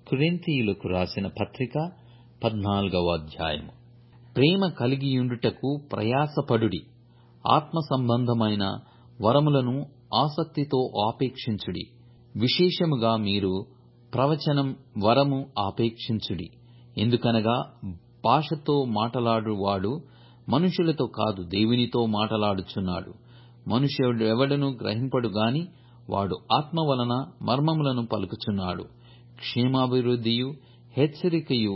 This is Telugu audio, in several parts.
కొరింథీయులకు రాసిన పత్రిక పద్నాలుగవ అధ్యాయము ప్రేమ కలిగియుండుటకు ప్రయాసపడుడి ఆత్మ సంబంధమైన వరములను ఆసక్తితో ఆపేక్షించుడి విశేషముగా మీరు ప్రవచనం వరము ఆపేక్షించుడి ఎందుకనగా భాషతో మాటలాడువాడు మనుషులతో కాదు దేవునితో మాటలాడుచున్నాడు మనుష్యుడెవడను గ్రహింపడు గాని వాడు ఆత్మ వలన మర్మములను పలుకుచున్నాడు క్షేమాభివృద్ధియు హెచ్చరికయు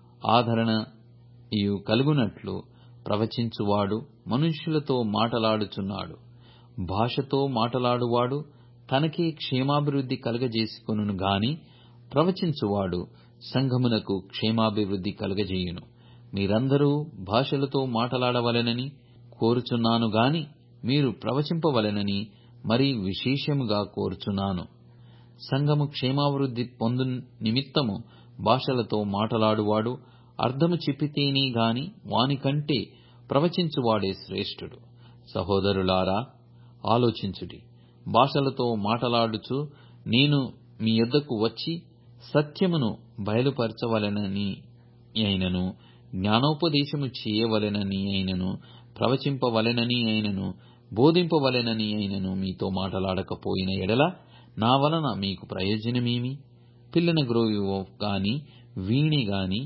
ఆదరణయు కలుగునట్లు ప్రవచించువాడు మనుష్యులతో మాటలాడుచున్నాడు భాషతో మాటలాడువాడు తనకే క్షేమాభివృద్ధి కలుగజేసుకొనును గాని ప్రవచించువాడు సంఘమునకు క్షేమాభివృద్ధి కలుగజేయును మీరందరూ భాషలతో మాటలాడవలెనని కోరుచున్నాను గాని మీరు ప్రవచింపవలెనని మరీ విశేషముగా కోరుచున్నాను సంఘము క్షేమాభివృద్ధి పొందు నిమిత్తము భాషలతో మాటలాడువాడు అర్థము చెప్పితేనే గాని వానికంటే ప్రవచించువాడే శ్రేష్ఠుడు సహోదరులారా ఆలోచించుడి భాషలతో మాటలాడుచు నేను మీ యొద్దకు వచ్చి సత్యమును బయలుపరచవలెనని అయినను జ్ఞానోపదేశము చేయవలెనని అయినను ప్రవచింపవలెనని అయినను బోధింపవలెనని అయినను మీతో మాటలాడకపోయిన ఎడల నా వలన మీకు ప్రయోజనమేమి పిల్లన గ్రోవి గాని వీణి గాని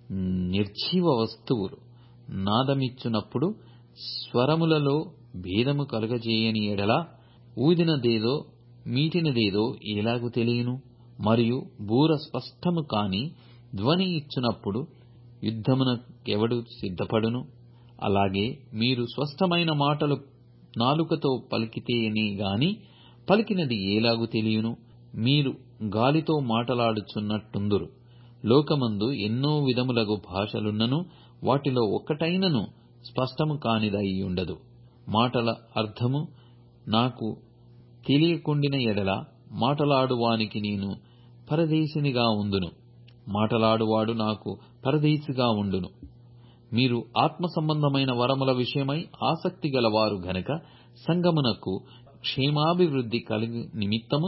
నిర్జీవ వస్తువులు నాదమిచ్చునప్పుడు స్వరములలో భేదము కలుగజేయని ఎడల ఊదినదేదో మీటినదేదో ఎలాగు తెలియను మరియు బూర స్పష్టము కాని ధ్వని ఇచ్చినప్పుడు యుద్ధమునకెవడు సిద్ధపడును అలాగే మీరు స్పష్టమైన మాటలు నాలుకతో పలికితేనే గాని పలికినది ఏలాగు తెలియను మీరు గాలితో మాటలాడుచున్నట్టుందురు లోకమందు ఎన్నో విధములగు భాషలున్నను వాటిలో ఒక్కటైనను స్పష్టము కానిదయి ఉండదు మాటల అర్థము నాకు తెలియకుండిన ఎడల మాటలాడువానికి నేను పరదేశినిగా ఉందును మాటలాడువాడు నాకు పరదేశిగా ఉండును మీరు ఆత్మ సంబంధమైన వరముల విషయమై ఆసక్తి గలవారు గనక సంగమునకు క్షేమాభివృద్ధి కలిగి నిమిత్తము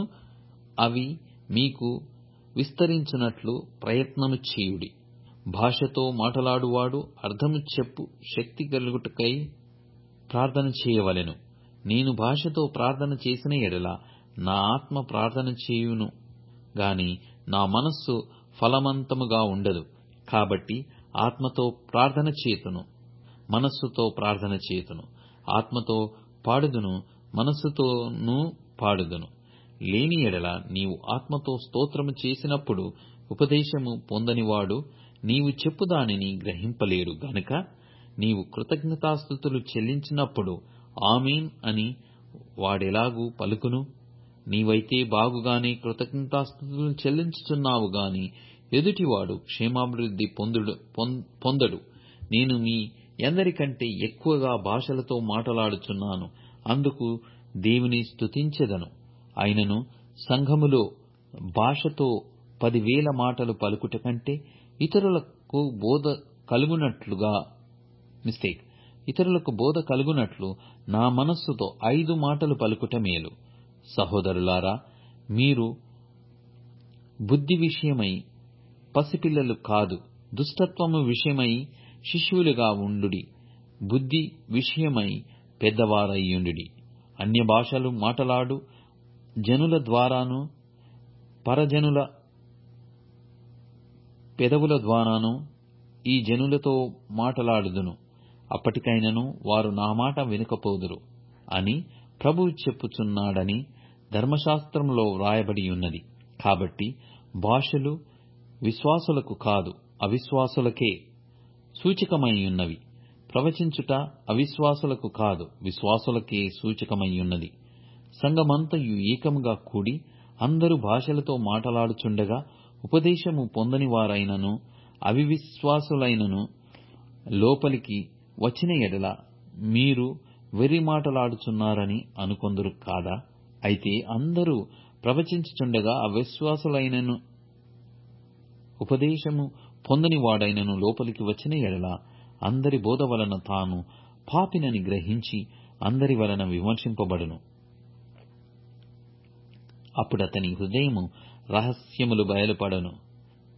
అవి మీకు విస్తరించునట్లు ప్రయత్నము చేయుడి భాషతో మాటలాడువాడు అర్థము చెప్పు శక్తి కలుగుటకై ప్రార్థన చేయవలెను నేను భాషతో ప్రార్థన చేసిన ఎడల నా ఆత్మ ప్రార్థన చేయును గాని నా మనస్సు ఫలవంతముగా ఉండదు కాబట్టి ఆత్మతో ప్రార్థన చేతును మనస్సుతో ప్రార్థన చేతును ఆత్మతో పాడుదును మనస్సుతోనూ పాడుదును లేని ఎడల నీవు ఆత్మతో స్తోత్రము చేసినప్పుడు ఉపదేశము పొందనివాడు నీవు చెప్పు దానిని గ్రహింపలేడు గనుక నీవు కృతజ్ఞతాస్థుతులు చెల్లించినప్పుడు ఆమీన్ అని వాడెలాగూ పలుకును నీవైతే బాగుగానే కృతజ్ఞతాస్థుతులు చెల్లించుచున్నావు గాని ఎదుటివాడు క్షేమాభివృద్ధి పొందుడు పొందడు నేను మీ ఎందరికంటే ఎక్కువగా భాషలతో మాటలాడుచున్నాను అందుకు దేవుని స్తుతించెదను అయినను సంఘములో భాషతో పదివేల మాటలు పలుకుట కంటే ఇతరులకు బోధ కలుగునట్లుగా మిస్టేక్ ఇతరులకు బోధ కలుగునట్లు నా మనస్సుతో ఐదు మాటలు పలుకుట మేలు సహోదరులారా మీరు బుద్ధి విషయమై పసిపిల్లలు కాదు దుష్టత్వము విషయమై శిశువులుగా ఉండుడి బుద్ధి విషయమై పెద్దవారయ్యుండుడి అన్య భాషలు మాటలాడు జనుల ద్వారాను పరజనుల పెదవుల ద్వారాను ఈ జనులతో మాటలాడుదును అప్పటికైనను వారు నా మాట వినకపోదురు అని ప్రభువు చెప్పుచున్నాడని ధర్మశాస్త్రంలో వ్రాయబడి ఉన్నది కాబట్టి భాషలు విశ్వాసులకు కాదు అవిశ్వాసులకే సూచకమై ఉన్నవి ప్రవచించుట అవిశ్వాసులకు కాదు విశ్వాసులకే సూచకమై ఉన్నది సంఘమంతయు ఏకముగా కూడి అందరూ భాషలతో మాటలాడుచుండగా ఉపదేశము పొందని వారైనను అవివిశ్వాసులైనను లోపలికి వచ్చిన ఎడల మీరు వెర్రి మాటలాడుచున్నారని అనుకొందురు కాదా అయితే అందరూ ప్రవచించుచుండగా అవిశ్వాసులైనను ఉపదేశము పొందని వాడైనను లోపలికి వచ్చిన ఎడల అందరి బోధ వలన తాను పాపినని గ్రహించి అందరి వలన విమర్శింపబడును అప్పుడతని హృదయము రహస్యములు బయలుపడను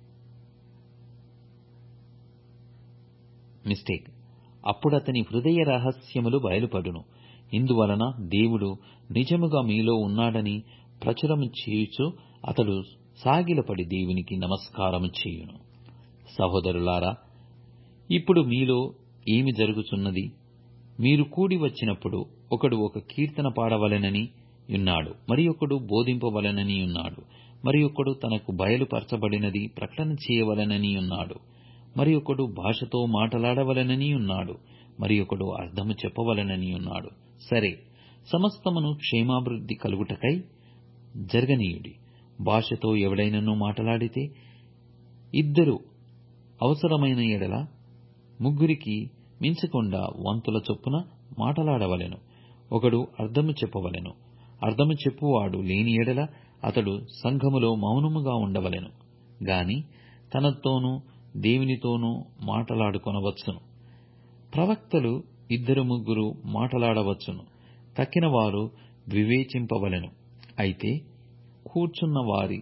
మిస్టేక్ అప్పుడతని హృదయ రహస్యములు బయలుపడును ఇందువలన దేవుడు నిజముగా మీలో ఉన్నాడని ప్రచురము చేయుచు అతడు సాగిలపడి దేవునికి నమస్కారము చేయును సహోదరులారా ఇప్పుడు మీలో ఏమి జరుగుచున్నది మీరు కూడి వచ్చినప్పుడు ఒకడు ఒక కీర్తన పాడవలెనని ఉన్నాడు మరి ఒకడు బోధింపవలెనని ఉన్నాడు మరి ఒకడు తనకు బయలుపరచబడినది ప్రకటన చేయవలెనని ఉన్నాడు మరి ఒకడు భాషతో మాటలాడవలెనని ఉన్నాడు మరి ఒకడు అర్థము చెప్పవలెనని ఉన్నాడు సరే సమస్తమును క్షేమాభివృద్ధి కలుగుటకై జరగనీయుడి భాషతో ఎవడైనను మాటలాడితే ఇద్దరు అవసరమైన ఎడల ముగ్గురికి మించకుండా వంతుల చొప్పున మాటలాడవలెను ఒకడు అర్థము చెప్పవలెను అర్థము చెప్పువాడు లేని ఎడల అతడు సంఘములో మౌనముగా ఉండవలెను గాని తనతోనూ దేవునితోనూ మాటలాడుకొనవచ్చును ప్రవక్తలు ఇద్దరు ముగ్గురు మాటలాడవచ్చును తక్కిన వారు వివేచింపవలెను అయితే కూర్చున్న వారి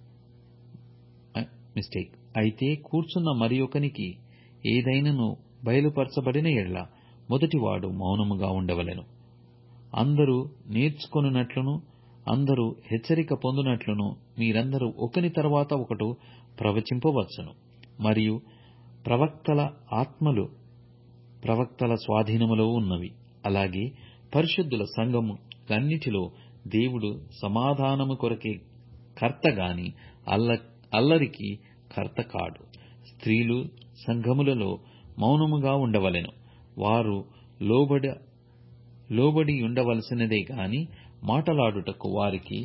మిస్టేక్ అయితే కూర్చున్న మరి ఒకనికి ఏదైనను బయలుపరచబడిన ఎడల మొదటివాడు మౌనముగా ఉండవలెను అందరూ నేర్చుకొనున్నట్లును అందరూ హెచ్చరిక పొందునట్లును మీరందరూ ఒకని తర్వాత ఒకడు ప్రవచింపవచ్చును మరియు ప్రవక్తల ఆత్మలు ప్రవక్తల స్వాధీనములో ఉన్నవి అలాగే పరిశుద్ధుల సంఘములన్నిటిలో దేవుడు సమాధానము కొరకే కర్త గాని అల్ల అల్లరికి కర్త కాడు స్త్రీలు సంఘములలో మౌనముగా ఉండవలెను వారు లోబడ లోబడి ఉండవలసినదే గాని మాటలాడుటకు వారికి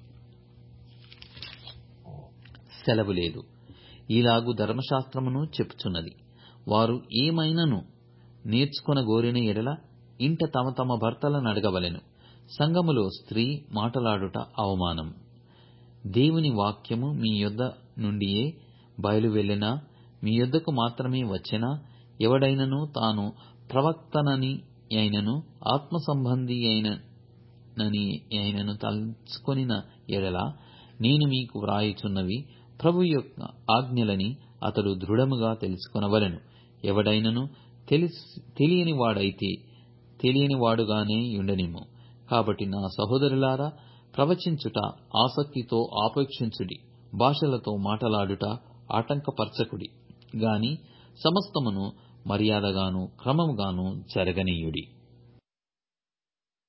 సెలవు లేదు ఇలాగు ధర్మశాస్త్రమును చెప్పుచున్నది వారు ఏమైనను నేర్చుకొనగోరిన ఎడల ఇంట తమ తమ భర్తలను అడగవలెను సంఘములో స్త్రీ మాటలాడుట అవమానం దేవుని వాక్యము మీ యొద్ద నుండియే బయలువెళ్ళినా మీ యొద్దకు మాత్రమే వచ్చెనా ఎవడైనను తాను ప్రవక్తనని అయినను ఆత్మ సంబంధి అయినని అయినను తలుచుకొనిన ఎడల నేను మీకు వ్రాయుచున్నవి ప్రభు యొక్క ఆజ్ఞలని అతడు దృఢముగా తెలుసుకొనవలెను ఎవడైనను తెలియని వాడైతే తెలియని వాడుగానే యుండనిమ్ము కాబట్టి నా సహోదరులారా ప్రవచించుట ఆసక్తితో ఆపేక్షించుడి భాషలతో మాటలాడుట ఆటంకపరచకుడి గాని సమస్తమును మర్యాదగాను క్రమముగాను జరగనీయుడి